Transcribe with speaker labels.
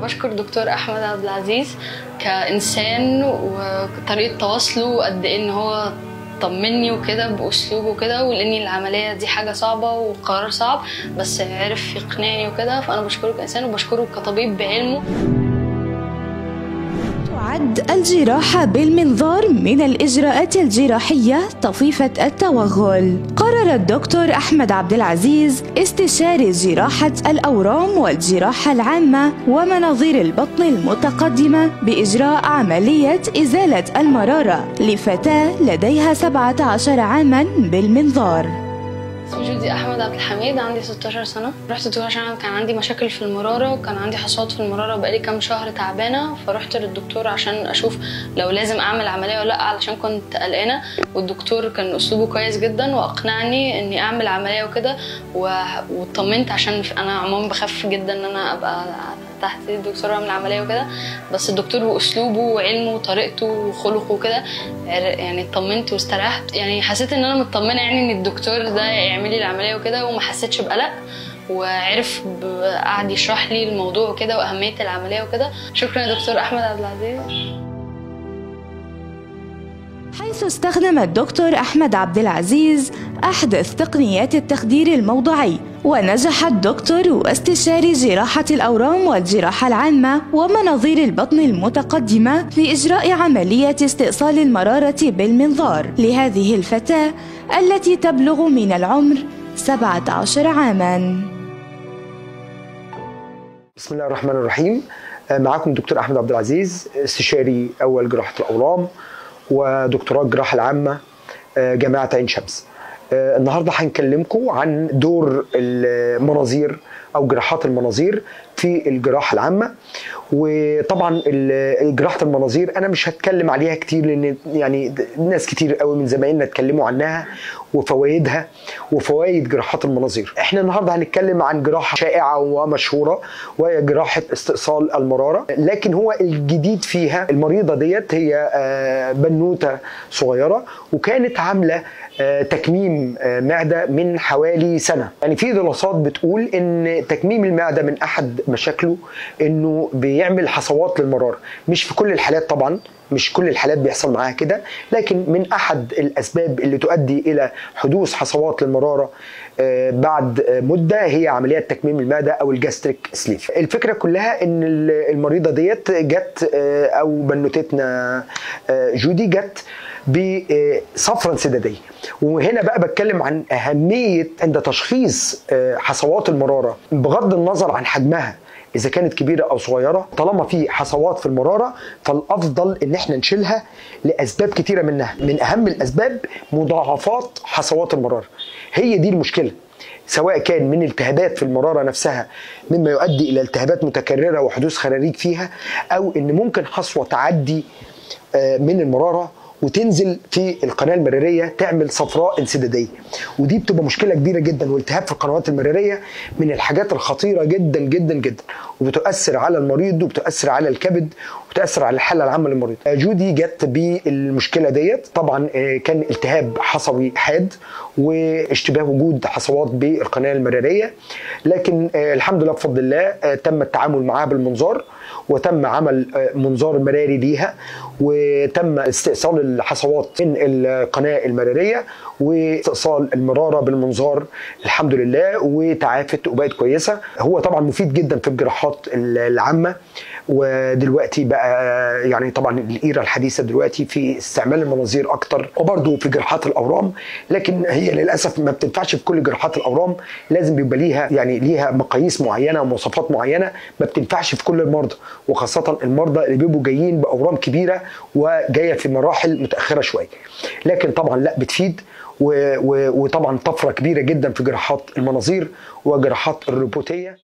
Speaker 1: بشكر دكتور احمد عبد العزيز كانسان وطريقه تواصله وقد ايه ان هو طمني وكده باسلوبه كده ولاني العمليه دي حاجه صعبه وقرار صعب بس عرف يقنعني وكده فانا بشكره كانسان وبشكره كطبيب بعلمه
Speaker 2: تعد الجراحة بالمنظار من الإجراءات الجراحية طفيفة التوغل قرر الدكتور أحمد عبد العزيز استشاري جراحة الأورام والجراحة العامة ومناظير البطن المتقدمة بإجراء عملية إزالة المرارة لفتاة لديها 17 عاما بالمنظار
Speaker 1: اسمي جودي احمد عبد الحميد عندي 16 سنه رحت الدكتور عشان كان عندي مشاكل في المراره وكان عندي حصوات في المراره بقالي كام شهر تعبانه فرحت للدكتور عشان اشوف لو لازم اعمل عمليه ولا لا علشان كنت قلقانه والدكتور كان اسلوبه كويس جدا واقنعني اني اعمل عمليه وكده و- واطمنت عشان انا عموما بخاف جدا ان انا ابقى تحت الدكتور واعمل عمليه وكده بس الدكتور باسلوبه وعلمه وطريقته وخلقه وكده عر- يعني اطمنت واستريحت يعني حسيت ان انا مطمنه يعني ان الدكتور ده يعمل لي العمليه وكده وما حسيتش بقلق وعرف ب- قعد يشرح لي الموضوع وكده واهميه العمليه وكده شكرا يا دكتور احمد عبد العزيز
Speaker 2: حيث استخدم الدكتور أحمد عبد العزيز أحدث تقنيات التخدير الموضعي ونجح الدكتور واستشاري جراحة الأورام والجراحة العامة ومناظير البطن المتقدمة في إجراء عملية استئصال المرارة بالمنظار لهذه الفتاة التي تبلغ من العمر 17 عاماً
Speaker 3: بسم الله الرحمن الرحيم آه، معاكم دكتور احمد عبد العزيز استشاري اول جراحه الاورام ودكتوراه الجراحه العامه آه، جامعه عين شمس آه، النهارده هنكلمكم عن دور المناظير او جراحات المناظير في الجراحه العامه وطبعا ال- جراحه المناظير انا مش هتكلم عليها كتير لان يعني ناس كتير قوي من زمايلنا اتكلموا عنها وفوائدها وفوائد جراحات المناظير احنا النهارده هنتكلم عن جراحه شائعه ومشهوره وهي جراحه استئصال المراره لكن هو الجديد فيها المريضه ديت هي آه، بنوته صغيره وكانت عامله آه، تكميم آه، معده من حوالي سنه يعني في دراسات بتقول ان تكميم المعده من احد مشاكله انه بيعمل حصوات للمراره مش في كل الحالات طبعا مش كل الحالات بيحصل معاها كده لكن من احد الاسباب اللي تؤدي الى حدوث حصوات للمراره آه، بعد آه، مده هي عمليات تكميم المعده او الجاستريك سليف الفكره كلها ان ال- المريضه ديت جت آه، او بنوتتنا آه، جودي جت بصفرة انسدادية وهنا بقى بتكلم عن أهمية عند تشخيص آه، حصوات المرارة بغض النظر عن حجمها إذا كانت كبيرة أو صغيرة طالما في حصوات في المرارة فالأفضل إن إحنا نشيلها لأسباب كتيرة منها من أهم الأسباب مضاعفات حصوات المرارة هي دي المشكلة سواء كان من التهابات في المرارة نفسها مما يؤدي إلى التهابات متكررة وحدوث خراريج فيها أو إن ممكن حصوة تعدي آه، من المراره وتنزل في القناه المراريه تعمل صفراء انسداديه ودي بتبقى مشكله كبيره جدا والتهاب في القنوات المراريه من الحاجات الخطيره جدا جدا جدا وبتؤثر على المريض وبتؤثر على الكبد وبتؤثر على الحاله العامه للمريض آه، جودي جت بالمشكله ديت طبعا آه، كان التهاب حصوي حاد واشتباه وجود حصوات بالقناه المراريه لكن آه، الحمد لله بفضل الله آه، تم التعامل معاها بالمنظار وتم عمل آه، منظار مراري ليها وتم استئصال الحصوات من القناه المراريه واستئصال المراره بالمنظار الحمد لله وتعافت وبقت كويسه هو طبعا مفيد جدا في الجراحات العامه ودلوقتي بقى يعني طبعا الايرا الحديثه دلوقتي في استعمال المناظير اكتر وبرده في جراحات الاورام لكن هي للاسف ما بتنفعش في كل جراحات الاورام لازم بيبقى ليها يعني ليها مقاييس معينه ومواصفات معينه ما بتنفعش في كل المرضى وخاصه المرضى اللي بيبقوا جايين باورام كبيره وجايه في مراحل متاخره شويه لكن طبعا لا بتفيد و- و- وطبعا طفره كبيره جدا في جراحات المناظير وجراحات الروبوتيه